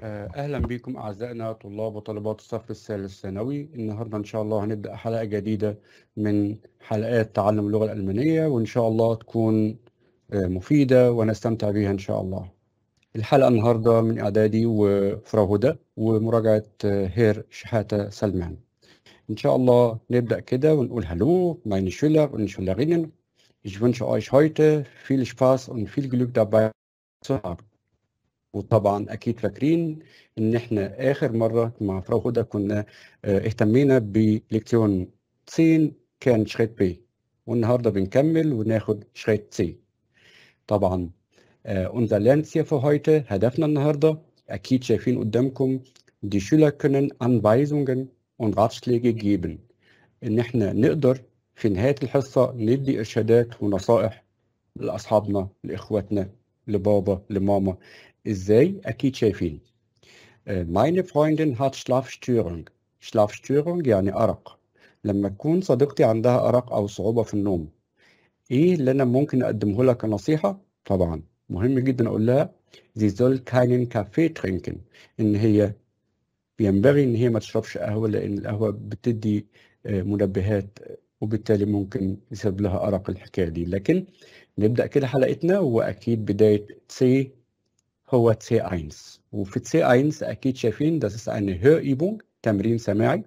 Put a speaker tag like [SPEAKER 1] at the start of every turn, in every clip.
[SPEAKER 1] أهلا بكم أعزائنا طلاب وطالبات الصف الثالث ثانوي النهاردة إن شاء الله هنبدأ حلقة جديدة من حلقات تعلم اللغة الألمانية وإن شاء الله تكون مفيدة ونستمتع بها إن شاء الله الحلقة النهاردة من إعدادي وفرا هدى ومراجعة هير شحاتة سلمان إن شاء الله نبدأ كده ونقول Hallo, meine Schüler und Schülerinnen. Ich wünsche euch heute viel Spaß und viel Glück dabei zu haben. وطبعا اكيد فاكرين ان احنا اخر مره مع فراو هدى كنا اهتمينا بليكسيون 10 كان شريط بي والنهارده بنكمل وناخد شريط سي طبعا unser Lernziel für heute هدفنا النهارده اكيد شايفين قدامكم die Schüler können Anweisungen und Ratschläge geben ان احنا نقدر في نهايه الحصه ندي ارشادات ونصائح لاصحابنا لاخواتنا لبابا لماما ازاي اكيد شايفين meine Freundin hat Schlafstörung Schlafstörung يعني أرق لما تكون صديقتي عندها أرق أو صعوبة في النوم إيه اللي أنا ممكن أقدمه لها كنصيحة طبعا مهم جدا أقول لها sie soll keinen Kaffee trinken إن هي ينبغي إن هي ما تشربش قهوة لأن القهوة بتدي منبهات وبالتالي ممكن يسبب لها أرق الحكاية دي لكن نبدأ كده حلقتنا وأكيد بداية سي هو C1 وفي C1 أكيد شايفين das ist eine Hörübung تمرين سماعي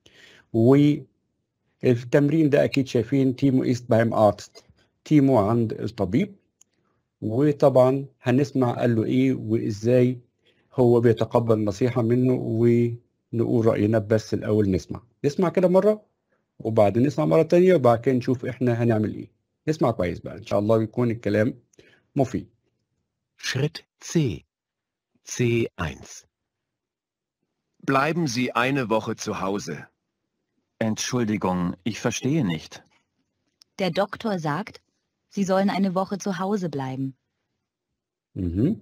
[SPEAKER 1] والتمرين ده أكيد شايفين تيمو ist beim Arzt تيمو عند الطبيب وطبعا هنسمع قال له إيه وإزاي هو بيتقبل نصيحة منه ونقول رأينا بس الأول نسمع نسمع كده مرة وبعدين نسمع مرة تانية وبعد كده نشوف إحنا هنعمل إيه نسمع كويس بقى إن شاء الله يكون الكلام مفيد
[SPEAKER 2] Schritt C. C1.
[SPEAKER 3] Bleiben Sie eine Woche zu Hause.
[SPEAKER 2] Entschuldigung, ich verstehe nicht.
[SPEAKER 4] Der Doktor sagt, Sie sollen eine Woche zu Hause bleiben.
[SPEAKER 1] مهم.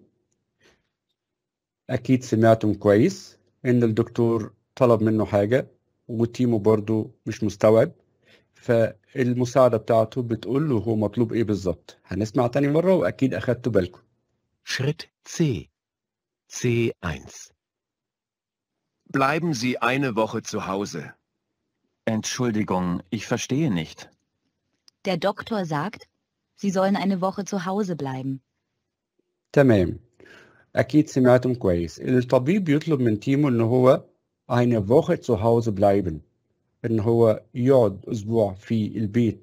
[SPEAKER 1] أكيد سمعتم كويس إن الدكتور طلب منه حاجة وتيمو برضو مش مستوعب فالمساعدة بتاعته بتقول له هو مطلوب إيه بالظبط هنسمع تاني مرة وأكيد أخدتوا بالكم
[SPEAKER 2] Schritt C. C1.
[SPEAKER 3] Bleiben Sie eine Woche zu Hause.
[SPEAKER 2] Entschuldigung, ich verstehe nicht.
[SPEAKER 4] Der Doktor sagt, Sie sollen eine Woche zu Hause bleiben.
[SPEAKER 1] تمام أكيد سمعتم كويس الطبيب يطلب من تيمو إن هو eine Woche zu Hause bleiben إن هو يقعد أسبوع في البيت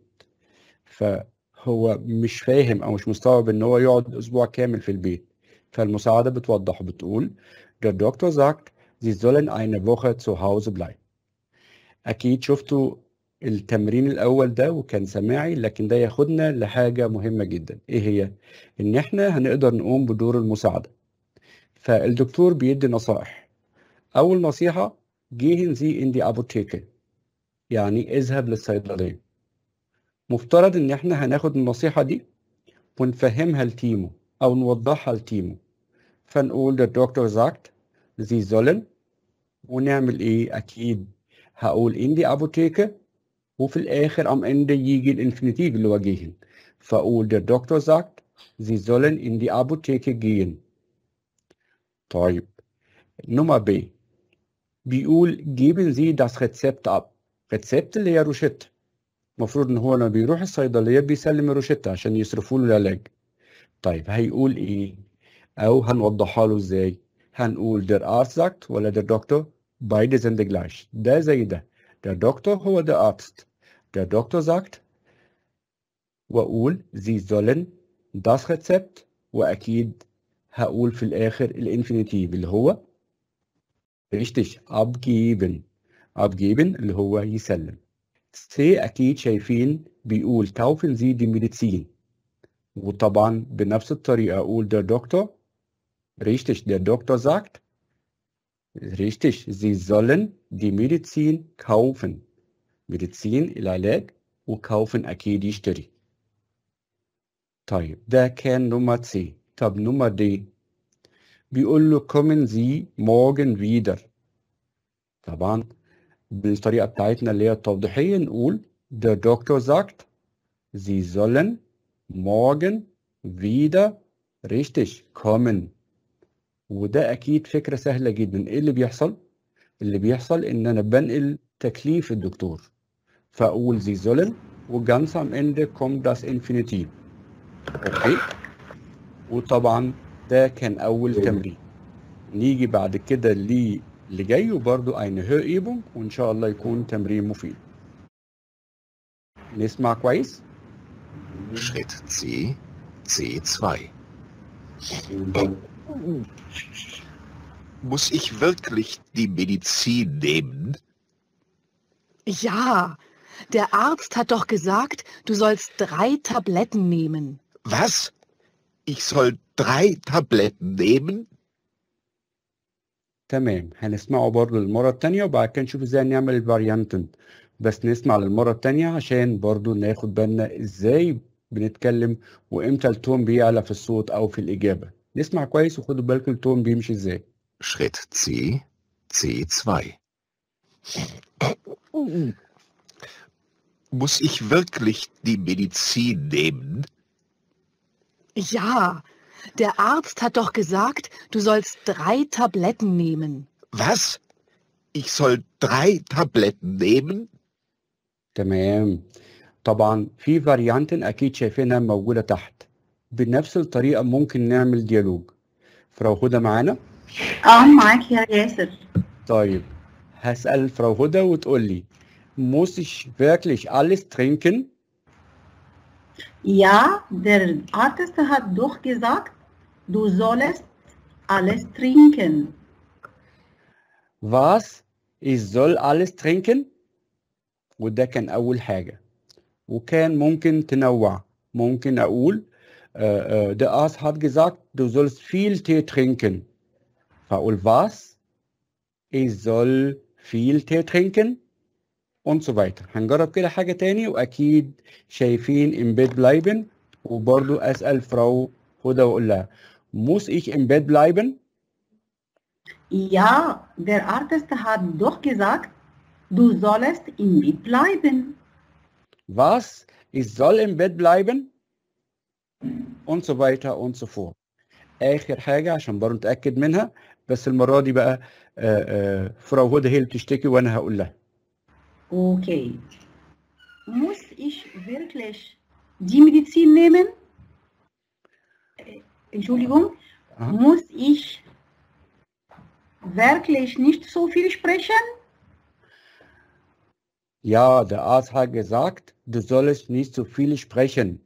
[SPEAKER 1] فهو مش فاهم أو مش مستوعب إن هو يقعد أسبوع كامل في البيت فالمساعدة بتوضح وبتقول der Doktor sagt Sie sollen eine Woche zu Hause bleiben أكيد شفتوا التمرين الأول ده وكان سماعي لكن ده ياخدنا لحاجة مهمة جدا إيه هي؟ إن إحنا هنقدر نقوم بدور المساعدة فالدكتور بيدي نصائح أول نصيحة gehen Sie in die Apotheke يعني اذهب للصيدلية مفترض إن إحنا هناخد النصيحة دي ونفهمها لتيمو أو نوضحها لتيمو فنقول der Doktor sagt Sie sollen ونعمل إيه أكيد هقول in die Apotheke وفي الآخر am Ende يجي الانفينيتيف اللي هو gehen فأقول der Doktor sagt Sie sollen in die Apotheke gehen طيب نمرة ب بيقول geben Sie das Rezept ab ريتسبت اللي هي روشتة المفروض ان هو لما بيروح الصيدلية بيسلم الروشتة عشان يصرفوا له العلاج طيب هيقول ايه او هنوضحها له ازاي هنقول der Arzt sagt ولا der Doktor beide sind gleich ده زي ده der Doktor هو der Arzt der Doktor sagt واقول Sie sollen das Rezept واكيد هقول في الاخر الانفينيتيف اللي هو richtig abgeben abgeben اللي هو يسلم سي أكيد شايفين بيقول kaufen Sie die Medizin وطبعا بنفس الطريقة أقول der Doktor richtig der Doktor sagt richtig Sie sollen die Medizin kaufen Medizin العلاج وكaufen أكيد يشتري طيب ده كان نمرة سي طب نمرة دي بيقول له kommen Sie morgen wieder طبعا بالطريقة بتاعتنا اللي هي التوضيحية نقول der Doktor sagt Sie sollen morgen wieder richtig kommen وده أكيد فكرة سهلة جدا إيه اللي بيحصل؟ اللي بيحصل إن أنا بنقل تكليف الدكتور فأقول Sie sollen وجانس am Ende kommt das Infinitiv أوكي وطبعا ده كان أول تمرين نيجي بعد كده للي جاي وبرضه eine Hörübung وإن شاء الله يكون تمرين مفيد نسمع كويس؟
[SPEAKER 5] Schritt C, C2. Muss ich wirklich die Medizin nehmen?
[SPEAKER 6] Ja, der Arzt hat doch gesagt, du sollst drei Tabletten nehmen.
[SPEAKER 5] Was? Ich soll drei Tabletten nehmen?
[SPEAKER 1] تمام هنسمعه برضه للمرة التانية وبعد كده نشوف ازاي نعمل الفاريانتن بس نسمع للمرة التانية عشان برضه ناخد بالنا ازاي بنتكلم وامتى التون بيعلى في الصوت او في الإجابة نسمع كويس وخدوا بالكم التون بيمشي ازاي
[SPEAKER 5] Schritt C, C2. Muss ich wirklich die Medizin nehmen?
[SPEAKER 6] Ja, der Arzt hat doch gesagt, du sollst drei Tabletten nehmen.
[SPEAKER 5] Was? Ich soll drei Tabletten nehmen?
[SPEAKER 1] تمام طبعا في فاريانتن اكيد شايفينها موجودة تحت بنفس الطريقة ممكن نعمل ديالوج فراو هدى معانا
[SPEAKER 7] اه معاك يا ياسر
[SPEAKER 1] طيب هسأل فراو هدى وتقول لي muss ich wirklich alles trinken
[SPEAKER 7] Ja, der Arzt hat doch gesagt, du sollst alles trinken.
[SPEAKER 1] was ich soll alles trinken وده كان أول حاجة وكان ممكن تنوع ممكن أقول äh, äh, der Arzt hat gesagt du sollst viel Tee trinken فأقول was ich soll viel Tee trinken und so weiter هنجرب كده حاجة تاني وأكيد شايفين im Bett bleiben وبرضو أسأل فراو هدى وأقول لها muss ich im Bett bleiben
[SPEAKER 7] Ja, der Arzt hat doch gesagt, du sollst im Bett bleiben.
[SPEAKER 1] was ich soll im Bett bleiben und so weiter und so fort آخر حاجة عشان برضو نتأكد منها بس المرة دي بقى آه، آه، فراو هدى هي اللي بتشتكي وأنا هقول لها
[SPEAKER 7] Okay. Muss ich wirklich die Medizin nehmen? Äh, Entschuldigung,
[SPEAKER 1] Aha.
[SPEAKER 7] muss ich wirklich nicht so viel sprechen?
[SPEAKER 1] Ja, der Arzt hat gesagt, du sollst nicht so viel sprechen.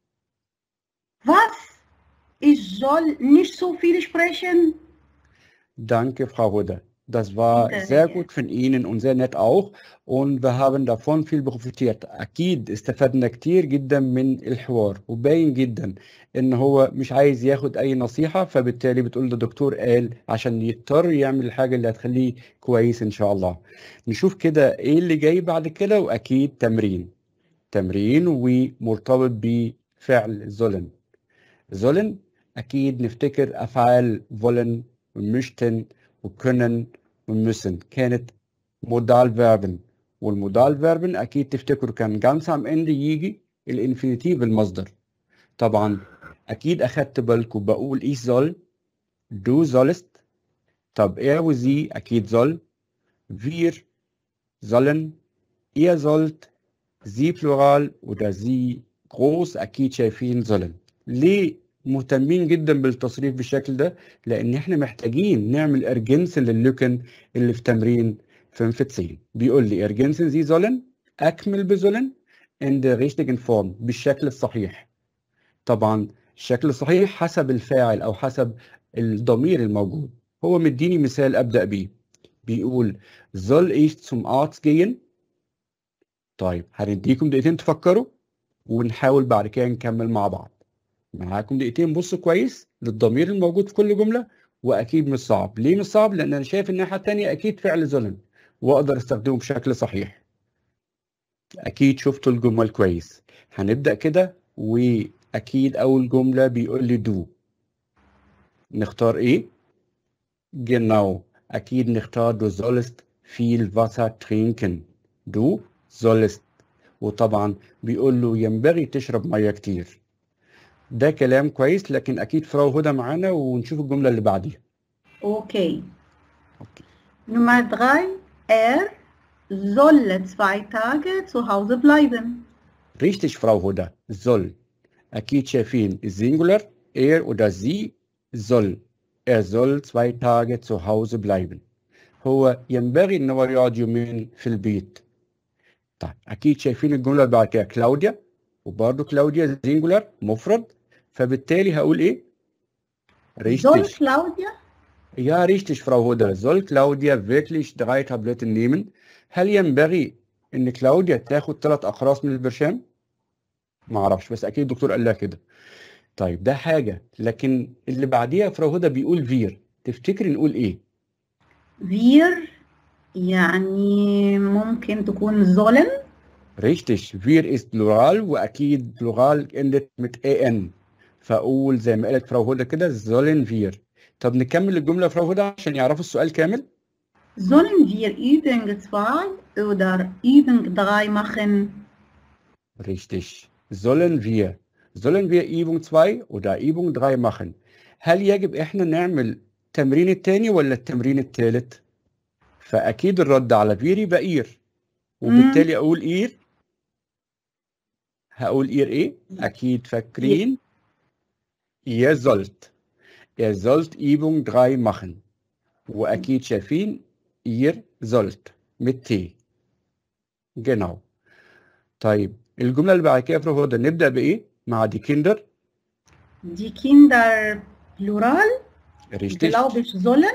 [SPEAKER 7] Was? Ich soll nicht so viel sprechen?
[SPEAKER 1] Danke, Frau Hude. Das war
[SPEAKER 7] Bitte
[SPEAKER 1] sehr
[SPEAKER 7] sehr.
[SPEAKER 1] gut von Ihnen und sehr nett auch und wir haben davon viel profitiert. أكيد استفدنا كتير جدا من الحوار وباين جدا إن هو مش عايز ياخد أي نصيحة فبالتالي بتقول ده دكتور قال عشان يضطر يعمل الحاجة اللي هتخليه كويس إن شاء الله. نشوف كده إيه اللي جاي بعد كده وأكيد تمرين. تمرين ومرتبط بفعل زولن. زولن أكيد نفتكر أفعال wollen ومشتن وكنن ومسن كانت مودال فيربن والمودال فيربن اكيد تفتكروا كان جانس ام اند يجي الانفينيتيف المصدر طبعا اكيد اخدت بالكم بقول ich soll du sollst طب er وزي اكيد soll wir sollen ihr sollt sie plural oder sie groß اكيد شايفين sollen ليه مهتمين جدا بالتصريف بالشكل ده لان احنا محتاجين نعمل ارجنسن لللوكن اللي في تمرين 95 بيقول لي ارجنسن زي زولن اكمل بزولن in der richtigen form بالشكل الصحيح طبعا الشكل الصحيح حسب الفاعل او حسب الضمير الموجود هو مديني مثال ابدا بيه بيقول soll ich zum Arzt gehen طيب هنديكم دقيقتين تفكروا ونحاول بعد كده نكمل مع بعض معاكم دقيقتين بصوا كويس للضمير الموجود في كل جملة وأكيد مش صعب ليه مش صعب؟ لأن أنا شايف الناحية التانية أكيد فعل ظلم وأقدر أستخدمه بشكل صحيح أكيد شفتوا الجمل كويس هنبدأ كده وأكيد أول جملة بيقول لي دو نختار إيه؟ genau أكيد نختار du sollst viel Wasser trinken du sollst وطبعا بيقول له ينبغي تشرب مية كتير ده كلام كويس لكن اكيد فراو هدى معانا ونشوف الجمله اللي بعديها
[SPEAKER 7] Okay.
[SPEAKER 1] Okay.
[SPEAKER 7] Nummer drei. Er soll zwei Tage zu Hause bleiben.
[SPEAKER 1] richtig Frau Huda soll أكيد شايفين السينجولار er oder sie soll er soll zwei Tage zu Hause bleiben هو ينبغي إن هو يقعد يومين في البيت طيب أكيد شايفين الجملة اللي بعد كده كلاوديا وبرضه كلاوديا سينجولار مفرد فبالتالي هقول إيه؟
[SPEAKER 7] Soll
[SPEAKER 1] richtig
[SPEAKER 7] Claudia?
[SPEAKER 1] Ja, richtig, Frau Huda. Soll Claudia wirklich drei Tabletten nehmen? هل ينبغي إن كلاوديا تاخد ثلاث أقراص من البرشام؟ ما أعرفش بس أكيد الدكتور قال لها كده. طيب ده حاجة لكن اللي بعديها فراو هدى بيقول فير تفتكري نقول إيه؟
[SPEAKER 7] Wir يعني ممكن تكون sollen
[SPEAKER 1] Richtig, wir ist Plural وأكيد Plural endet mit en فأقول زي ما قالت فراو هدى كده sollen wir. طب نكمل الجملة فراو هدى عشان يعرفوا السؤال كامل؟
[SPEAKER 7] Sollen wir Übung 2 oder Übung 3 machen?
[SPEAKER 1] Richtig. Sollen wir sollen wir Übung 2 oder Übung 3 machen؟ هل يجب احنا نعمل التمرين الثاني ولا التمرين الثالث؟ فأكيد الرد على فير يبقى إير وبالتالي أقول إير هقول إير إيه؟ أكيد فاكرين Ihr sollt Ihr sollt Übung 3 machen وأكيد شايفين ihr sollt mit T genau طيب الجملة اللي بعد كده يا فراو هدى نبدأ بإيه؟ مع دي كيندر
[SPEAKER 7] Die Kinder Plural,
[SPEAKER 1] richtig
[SPEAKER 7] glaube ich, sollen.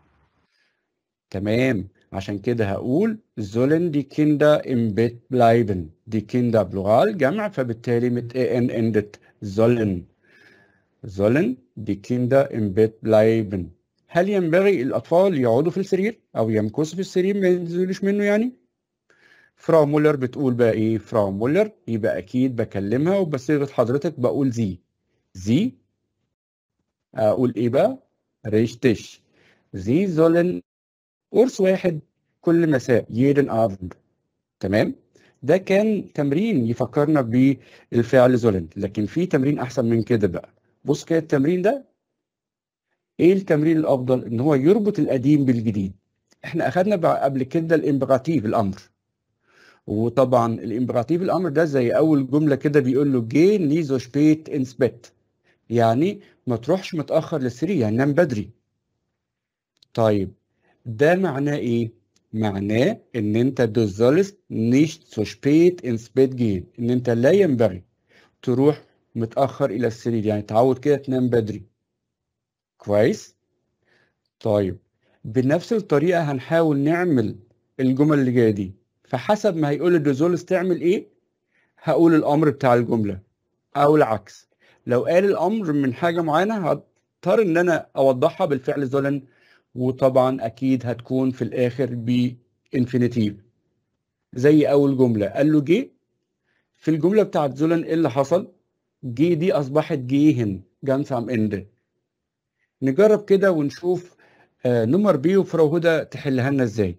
[SPEAKER 1] تمام عشان كده هقول sollen die Kinder im Bett bleiben die Kinder plural جمع فبالتالي mit en endet sollen sollen die Kinder im Bett bleiben هل ينبغي الأطفال يقعدوا في السرير أو يمكثوا في السرير ما ينزلوش منه يعني؟ فراو مولر بتقول بقى إيه؟ فراو مولر يبقى أكيد بكلمها وبصيغة حضرتك بقول زي زي أقول إيه بقى؟ richtig Sie sollen قرص واحد كل مساء jeden Abend تمام ده كان تمرين يفكرنا بالفعل زولن لكن في تمرين احسن من كده بقى بص كده التمرين ده ايه التمرين الافضل ان هو يربط القديم بالجديد احنا اخدنا بقى قبل كده الامبراتيف الامر وطبعا الامبراتيف الامر ده زي اول جمله كده بيقول له جي نيزو شبيت انس بيت يعني ما تروحش متاخر للسرير يعني نام بدري طيب ده معناه ايه؟ معناه ان انت du sollst nicht so spät ins Bett gehen ان انت لا ينبغي تروح متأخر الى السرير يعني تعود كده تنام بدري كويس؟ طيب بنفس الطريقة هنحاول نعمل الجمل اللي جاية دي فحسب ما هيقول لي du sollst تعمل ايه هقول الامر بتاع الجملة او العكس لو قال الامر من حاجة معينة هضطر ان انا اوضحها بالفعل زولن وطبعا اكيد هتكون في الاخر بانفينيتيف زي اول جمله قال له جه في الجمله بتاعت زولن ايه اللي حصل جه دي اصبحت جيهن جانس ام اند نجرب كده ونشوف آه نمر بي وفرو هدى تحلها لنا ازاي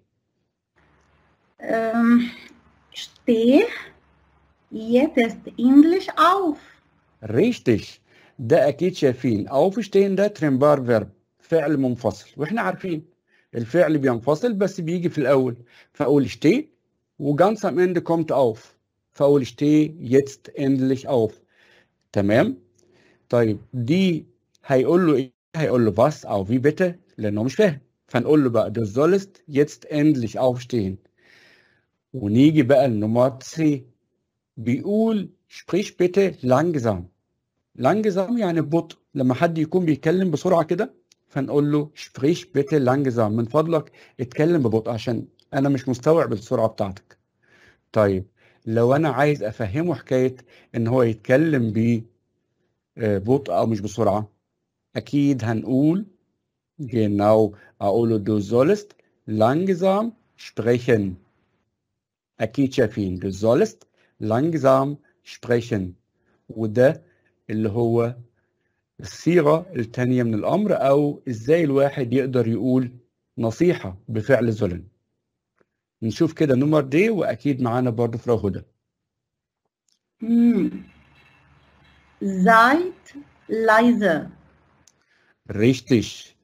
[SPEAKER 7] Ähm, steh jetzt Englisch auf.
[SPEAKER 1] richtig ده اكيد شايفين aufstehen ده ترمبار فيرب فعل منفصل واحنا عارفين الفعل بينفصل بس بيجي في الاول فاقول steh وجانس am Ende kommt auf فاقول steh jetzt endlich auf تمام طيب دي هيقول له ايه هيقول له was او wie bitte لانه مش فاهم فنقول له بقى du sollst jetzt endlich aufstehen ونيجي بقى لنمرة 3 بيقول sprich bitte langsam langsam يعني ببطء لما حد يكون بيتكلم بسرعة كده فنقول له sprich bitte langsam من فضلك اتكلم ببطء عشان انا مش مستوعب السرعة بتاعتك طيب لو انا عايز افهمه حكاية ان هو يتكلم ببطء او مش بسرعة اكيد هنقول genau اقول له du sollst langsam sprechen اكيد شايفين du sollst langsam sprechen وده اللي هو الصيغة التانية من الأمر أو إزاي الواحد يقدر يقول نصيحة بفعل زولن نشوف كده نمر دي وأكيد معانا برضه فراو هدى
[SPEAKER 7] Hm. Seid leise.
[SPEAKER 1] richtig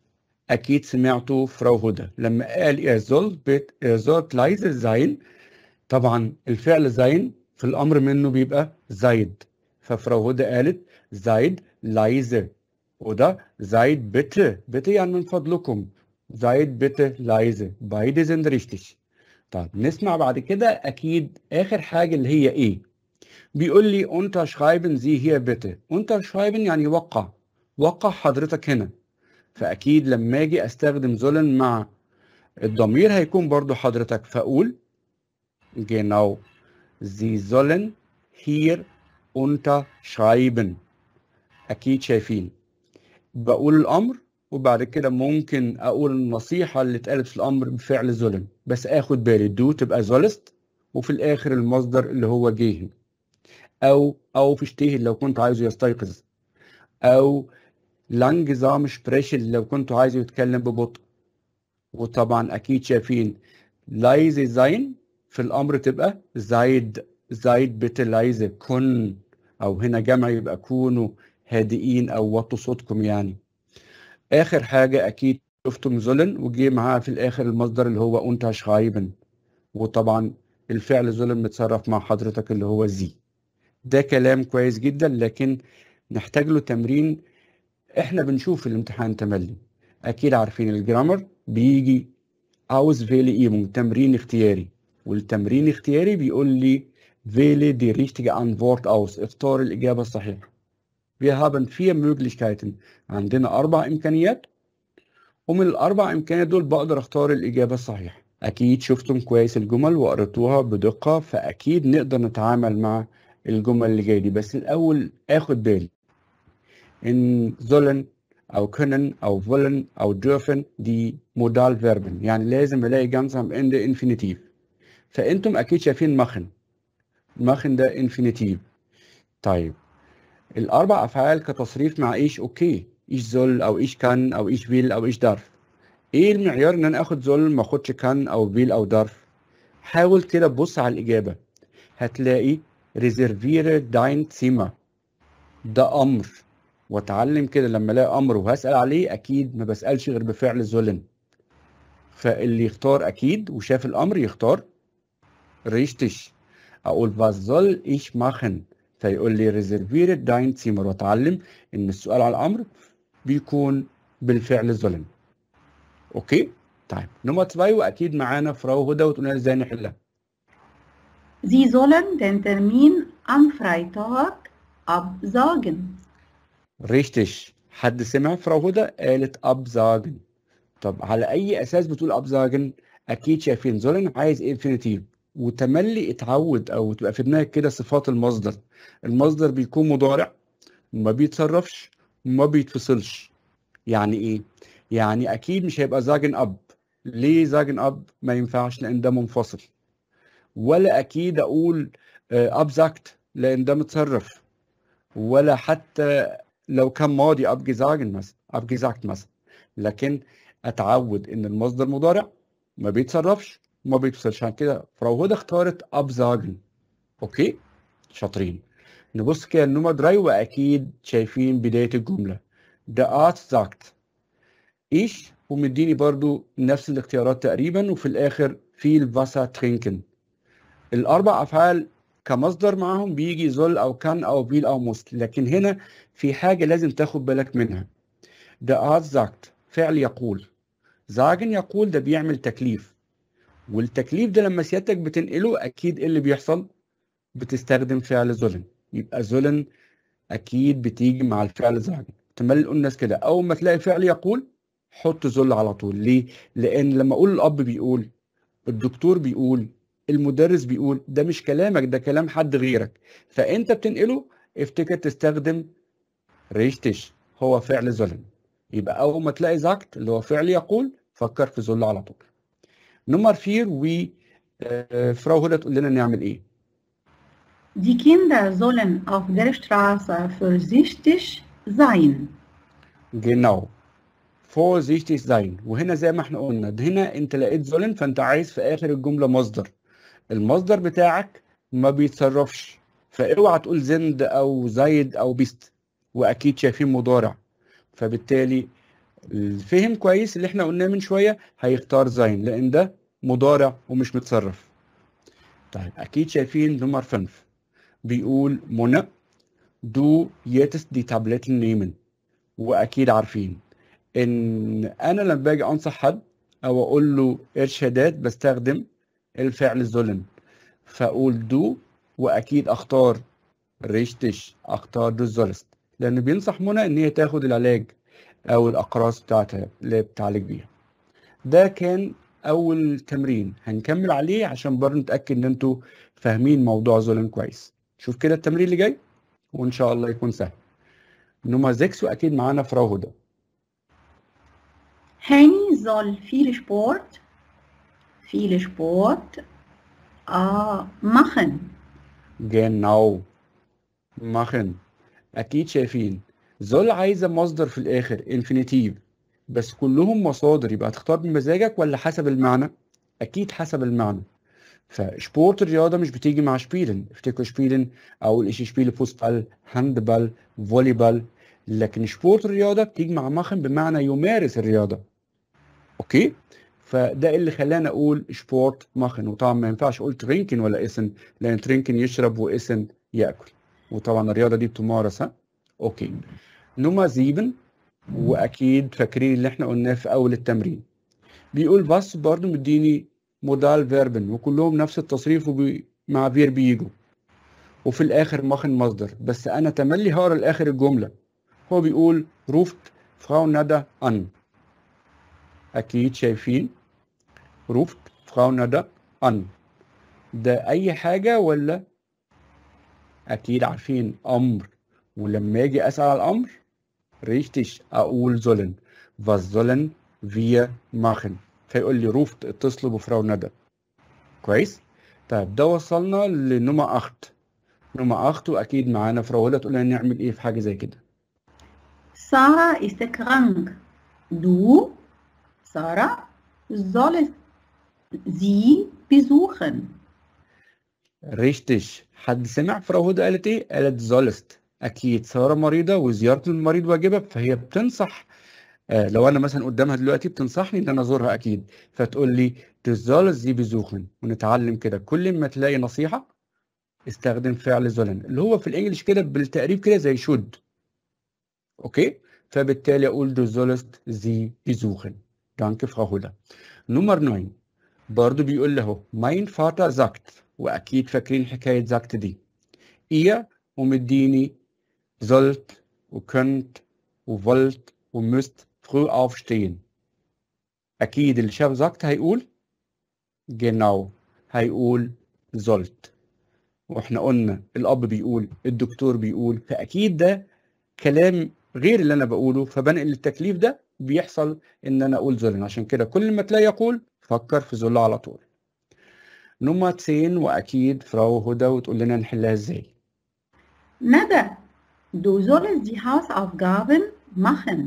[SPEAKER 1] اكيد سمعتوا فراو هدى لما قال er soll bit er sollt leise sein طبعا الفعل sein في الامر منه بيبقى زايد ففراو هدى قالت زايد leise oder seid bitte bitte يعني من فضلكم seid bitte leise beide sind richtig طب نسمع بعد كده اكيد اخر حاجه اللي هي ايه بيقول لي unterschreiben Sie hier bitte unterschreiben يعني وقع وقع حضرتك هنا فاكيد لما اجي استخدم sollen مع الضمير هيكون برضو حضرتك فاقول genau Sie sollen hier unterschreiben اكيد شايفين بقول الامر وبعد كده ممكن اقول النصيحه اللي اتقالت في الامر بفعل ظلم بس اخد بالي دو تبقى زولست وفي الاخر المصدر اللي هو جيه او او فشتيه لو كنت عايزه يستيقظ او langsam sprechen لو كنت عايزه يتكلم ببطء وطبعا اكيد شايفين leise sein في الامر تبقى زايد زايد bitte leise كن او هنا جمع يبقى كونوا هادئين او وطوا صوتكم يعني اخر حاجه اكيد شفتم ظلن وجي معاها في الاخر المصدر اللي هو انت شخايبن وطبعا الفعل ظلن متصرف مع حضرتك اللي هو زي ده كلام كويس جدا لكن نحتاج له تمرين احنا بنشوف في الامتحان تملي اكيد عارفين الجرامر بيجي عاوز فيلي ايمون تمرين اختياري والتمرين اختياري بيقول لي wähle die richtige Antwort aus اختار الإجابة الصحيحة Wir haben vier Möglichkeiten عندنا أربع إمكانيات ومن الأربع إمكانيات دول بقدر أختار الإجابة الصحيحة أكيد شفتم كويس الجمل وقريتوها بدقة فأكيد نقدر نتعامل مع الجمل اللي جاية دي بس الأول آخد بالي إن sollen أو können أو wollen أو dürfen دي مودال فيربن يعني لازم ألاقي جنس am Ende infinitiv فأنتم أكيد شايفين مخن مخن ده infinitiv طيب الاربع افعال كتصريف مع ايش اوكي ايش زول او ايش كان او ايش فيل او ايش دارف ايه المعيار ان انا اخد زول ما اخدش كان او فيل او دارف حاول كده تبص على الاجابه هتلاقي ريزرفيره داين سيما ده امر واتعلم كده لما الاقي امر وهسال عليه اكيد ما بسالش غير بفعل زولن فاللي يختار اكيد وشاف الامر يختار ريشتش اقول was soll ich machen فيقول لي ريزرفير داين سيمر واتعلم ان السؤال على الامر بيكون بالفعل ظلم اوكي طيب نمرة 2 واكيد معانا فراو هدى وتقول لنا ازاي نحلها
[SPEAKER 7] Sie sollen den Termin am Freitag absagen.
[SPEAKER 1] ريشتش حد سمع فراو هدى قالت ابزاجن طب على اي اساس بتقول ابزاجن اكيد شايفين ظلم عايز انفينيتيف وتملي اتعود او تبقى في دماغك كده صفات المصدر المصدر بيكون مضارع ما بيتصرفش وما بيتفصلش يعني ايه يعني اكيد مش هيبقى زاجن اب ليه زاجن اب ما ينفعش لان ده منفصل ولا اكيد اقول اب زاكت لان ده متصرف ولا حتى لو كان ماضي اب جزاجن مثلا اب جزاكت مثلا لكن اتعود ان المصدر مضارع ما بيتصرفش وما بيتفصلش عشان كده فراو هدى اختارت اب زاجن اوكي شاطرين نبص كده النمرة دراي واكيد شايفين بداية الجملة ده art sagt ich ومديني برضو نفس الاختيارات تقريبا وفي الاخر viel Wasser trinken الاربع افعال كمصدر معاهم بيجي زول او كان او فيل او مست لكن هنا في حاجة لازم تاخد بالك منها ده art sagt فعل يقول sagen يقول ده بيعمل تكليف والتكليف ده لما سيادتك بتنقله اكيد ايه اللي بيحصل بتستخدم فعل ظلم يبقى ظلم اكيد بتيجي مع الفعل زعجن تملي نقول الناس كده اول ما تلاقي فعل يقول حط ذل على طول ليه لان لما اقول الاب بيقول الدكتور بيقول المدرس بيقول ده مش كلامك ده كلام حد غيرك فانت بتنقله افتكر تستخدم ريشتش هو فعل ظلم يبقى اول ما تلاقي زعكت اللي هو فعل يقول فكر في ذل على طول نمر فير و آه، فراو هدى تقول لنا نعمل ايه
[SPEAKER 7] Die Kinder sollen auf der Straße vorsichtig sein.
[SPEAKER 1] genau vorsichtig sein وهنا زي ما احنا قلنا ده هنا انت لقيت ظلم فانت عايز في اخر الجمله مصدر المصدر بتاعك ما بيتصرفش فاوعى تقول زند او زايد او بيست واكيد شايفين مضارع فبالتالي اللي فهم كويس اللي احنا قلناه من شويه هيختار زين لان ده مضارع ومش متصرف طيب اكيد شايفين نمر 5 بيقول منى دو يتس دي تابلت نيمن واكيد عارفين ان انا لما باجي انصح حد او اقول له ارشادات بستخدم الفعل الظلم فاقول دو واكيد اختار ريشتش اختار دو زولست لان بينصح منى ان هي تاخد العلاج او الاقراص بتاعتها اللي بتعالج بيها ده كان اول تمرين هنكمل عليه عشان برضه نتاكد ان انتوا فاهمين موضوع ظلم كويس شوف كده التمرين اللي جاي وان شاء الله يكون سهل نمرة 6 واكيد معانا فراو هدى
[SPEAKER 7] Henny soll viel Sport, viel Sport äh, machen.
[SPEAKER 1] جناو machen اكيد شايفين زول عايزه مصدر في الاخر انفينيتيف بس كلهم مصادر يبقى هتختار بمزاجك ولا حسب المعنى اكيد حسب المعنى فسبورت الرياضه مش بتيجي مع شبيلن افتكروا شبيلن اول شيء شبيل فوسبال هاندبال فوليبال لكن سبورت الرياضه بتيجي مع مخن بمعنى يمارس الرياضه اوكي فده اللي خلاني اقول سبورت مخن وطبعا ما ينفعش اقول ترينكن ولا اسن لان ترينكن يشرب واسن ياكل وطبعا الرياضه دي بتمارس ها اوكي نمرة 7 واكيد فاكرين اللي احنا قلناه في اول التمرين بيقول بس برضو مديني مودال فيربن وكلهم نفس التصريف وبي... مع فير بيجوا وفي الاخر ماخن مصدر بس انا تملي هقرا الاخر الجمله هو بيقول روفت فراو ندى ان اكيد شايفين روفت فراو ندى ان ده اي حاجه ولا اكيد عارفين امر ولما اجي اسال على الامر richtig اقول sollen was sollen wir machen فيقول لي روفت اتصلوا بفراو ندى كويس طيب ده وصلنا لنمرة أخت نمرة أخت وأكيد معانا فراو هدى تقول لنا نعمل إيه في حاجة زي كده
[SPEAKER 7] Sarah ist krank. Du, Sarah, sollst sie besuchen.
[SPEAKER 1] richtig حد سمع فراو هدى قالت إيه؟ قالت زولست أكيد سارة مريضة وزيارة المريض واجبة فهي بتنصح آه لو أنا مثلا قدامها دلوقتي بتنصحني إن أنا أزورها أكيد فتقول لي du sollst sie besuchen ونتعلم كده كل ما تلاقي نصيحة استخدم فعل sollen اللي هو في الإنجليش كده بالتقريب كده زي should أوكي فبالتالي أقول du sollst sie besuchen danke Frau Huller نمر 9 برضو بيقول له mein Vater sagt وأكيد فاكرين حكاية sagt دي ihr ومديني sollt وكönnt وwollt ومüsst früh aufstehen أكيد اللي شاف sagt هيقول genau هيقول sollt واحنا قلنا الأب بيقول الدكتور بيقول فأكيد ده كلام غير اللي أنا بقوله فبنقل التكليف ده بيحصل إن أنا أقول sollen عشان كده كل ما تلاقي يقول فكر في زل على طول نمرة 10 وأكيد فراو هدى وتقول لنا نحلها إزاي
[SPEAKER 7] Nada, du sollst die Hausaufgaben machen.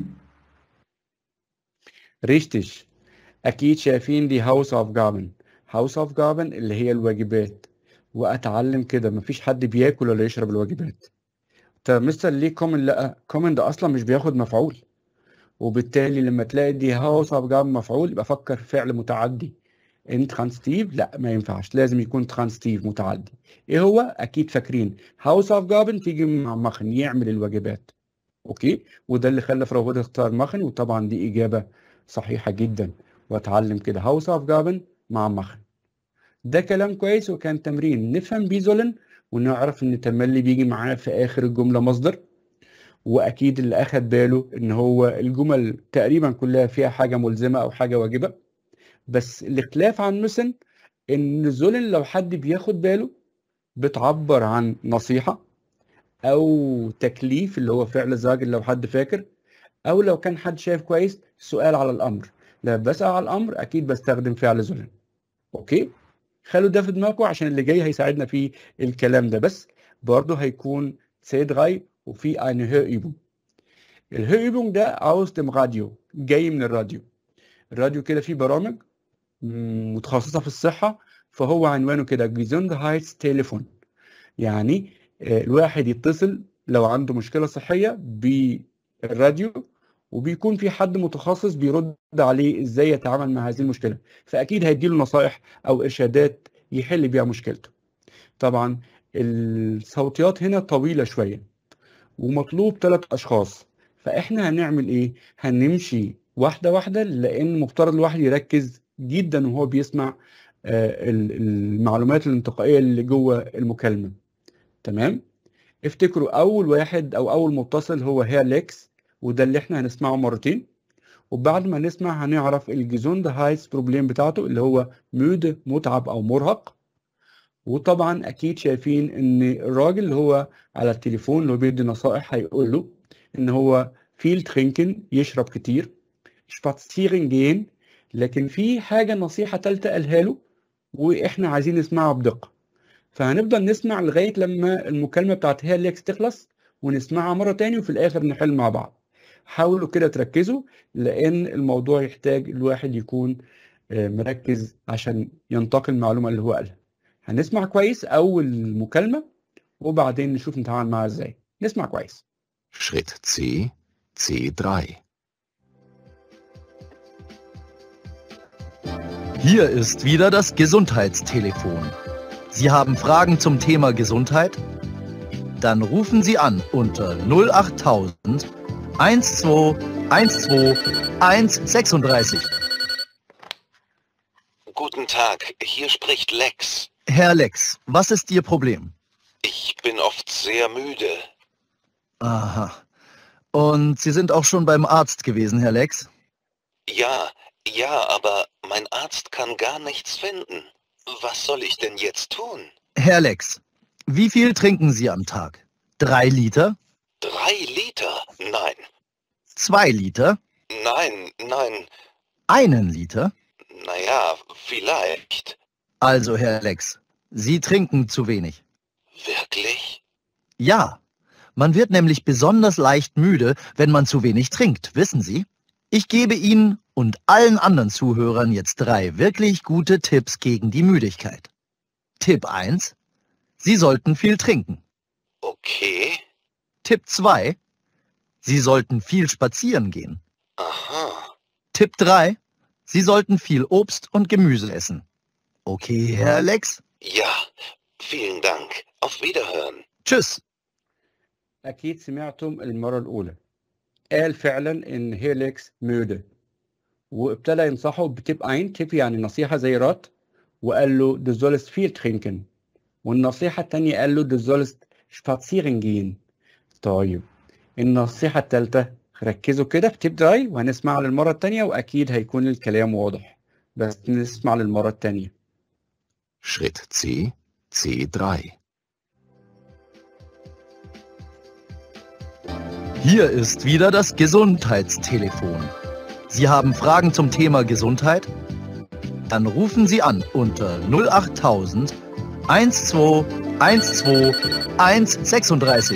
[SPEAKER 1] richtig أكيد شايفين دي هاوس أوف جابن هاوس أوف جابن اللي هي الواجبات وأتعلم كده مفيش حد بياكل ولا يشرب الواجبات طب مستر ليه كومن لا كومن ده أصلا مش بياخد مفعول وبالتالي لما تلاقي دي هاوس أوف جابن مفعول يبقى فكر في فعل متعدي ان ترانستيف لا ما ينفعش لازم يكون ترانستيف متعدي ايه هو اكيد فاكرين هاوس اوف جابن تيجي مع مخن يعمل الواجبات اوكي وده اللي خلى فراغود اختار مخن وطبعا دي اجابه صحيحه جدا واتعلم كده هاوس اوف جابن مع مخن ده كلام كويس وكان تمرين نفهم بيه زولن ونعرف ان تملي بيجي معاه في اخر الجمله مصدر واكيد اللي اخد باله ان هو الجمل تقريبا كلها فيها حاجه ملزمه او حاجه واجبه بس الاختلاف عن مثل ان زولن لو حد بياخد باله بتعبر عن نصيحة او تكليف اللي هو فعل زاجل لو حد فاكر او لو كان حد شايف كويس سؤال على الامر لما بسأل على الامر اكيد بستخدم فعل زولن اوكي خلوا ده في دماغكم عشان اللي جاي هيساعدنا في الكلام ده بس برضه هيكون سيد غاي وفي eine Hörübung الهörübung ده aus dem راديو جاي من الراديو الراديو كده فيه برامج متخصصة في الصحة فهو عنوانه كده Gesundheits تليفون يعني الواحد يتصل لو عنده مشكلة صحية بالراديو وبيكون في حد متخصص بيرد عليه ازاي يتعامل مع هذه المشكله فاكيد هيديله نصائح او ارشادات يحل بيها مشكلته طبعا الصوتيات هنا طويله شويه ومطلوب ثلاث اشخاص فاحنا هنعمل ايه هنمشي واحده واحده لان مفترض الواحد يركز جدا وهو بيسمع آه، ال- المعلومات الانتقائيه اللي جوه المكالمه تمام افتكروا اول واحد او اول متصل هو هيرليكس وده اللي احنا هنسمعه مرتين وبعد ما نسمع هنعرف الجيزوند هايس بروبليم بتاعته اللي هو مود متعب او مرهق وطبعا اكيد شايفين ان الراجل اللي هو على التليفون اللي هو بيدي نصائح هيقول له ان هو فيل ترينكن يشرب كتير شباتسيرن جين لكن في حاجه نصيحه ثالثه قالها له واحنا عايزين نسمعها بدقه فهنفضل نسمع لغايه لما المكالمه بتاعت هي ليكس تخلص ونسمعها مره تاني وفي الاخر نحل مع بعض حاولوا كده تركزوا لان الموضوع يحتاج الواحد يكون آه، مركز عشان ينتقل المعلومه اللي هو قالها هنسمع كويس اول مكالمه وبعدين نشوف نتعامل معاها ازاي نسمع كويس
[SPEAKER 5] Schritt C, C3.
[SPEAKER 8] Hier ist wieder das Gesundheitstelefon. Sie haben Fragen zum Thema Gesundheit? Dann rufen Sie an unter 08000 12 12 136.
[SPEAKER 9] Guten Tag, hier spricht Lex.
[SPEAKER 8] Herr Lex, was ist Ihr Problem?
[SPEAKER 9] Ich bin oft sehr müde.
[SPEAKER 8] Aha. Und Sie sind auch schon beim Arzt gewesen, Herr Lex?
[SPEAKER 9] Ja, ja, aber mein Arzt kann gar nichts finden. Was soll ich denn jetzt tun?
[SPEAKER 8] Herr Lex, wie viel trinken Sie am Tag? Drei Liter?
[SPEAKER 9] Drei Liter? Nein,
[SPEAKER 8] Zwei Liter?
[SPEAKER 9] nein, nein.
[SPEAKER 8] Einen Liter?
[SPEAKER 9] Naja, vielleicht.
[SPEAKER 8] Also, Herr Lex, Sie trinken zu wenig.
[SPEAKER 9] Wirklich?
[SPEAKER 8] Ja, man wird nämlich besonders leicht müde, wenn man zu wenig trinkt, wissen Sie? Ich gebe Ihnen und allen anderen Zuhörern jetzt drei wirklich gute Tipps gegen die Müdigkeit. Tipp 1. Sie sollten viel trinken.
[SPEAKER 9] Okay.
[SPEAKER 8] Tipp 2. Sie sollten viel spazieren gehen.
[SPEAKER 9] Aha.
[SPEAKER 8] Tipp 3. Sie sollten viel Obst und Gemüse essen. Okay, Herr Lex?
[SPEAKER 9] Ja, vielen Dank. Auf Wiederhören.
[SPEAKER 8] Tschüss.
[SPEAKER 1] اكيد سمعتم المره الاولى قال فعلا ان هيليكس مودة وابتدى ينصحه بتيب اين تيب يعني نصيحه زي رات وقال له du sollst viel trinken والنصيحه الثانيه قال له du sollst spazieren gehen طيب النصيحه الثالثه ركزوا كده في تيب دراي وهنسمعها للمره الثانيه واكيد هيكون الكلام واضح بس نسمع للمره الثانيه
[SPEAKER 5] Schritt C, C3.
[SPEAKER 8] Hier ist wieder das Gesundheitstelefon. Sie haben Fragen zum Thema Gesundheit? Dann rufen Sie an unter 08000 12 12 136.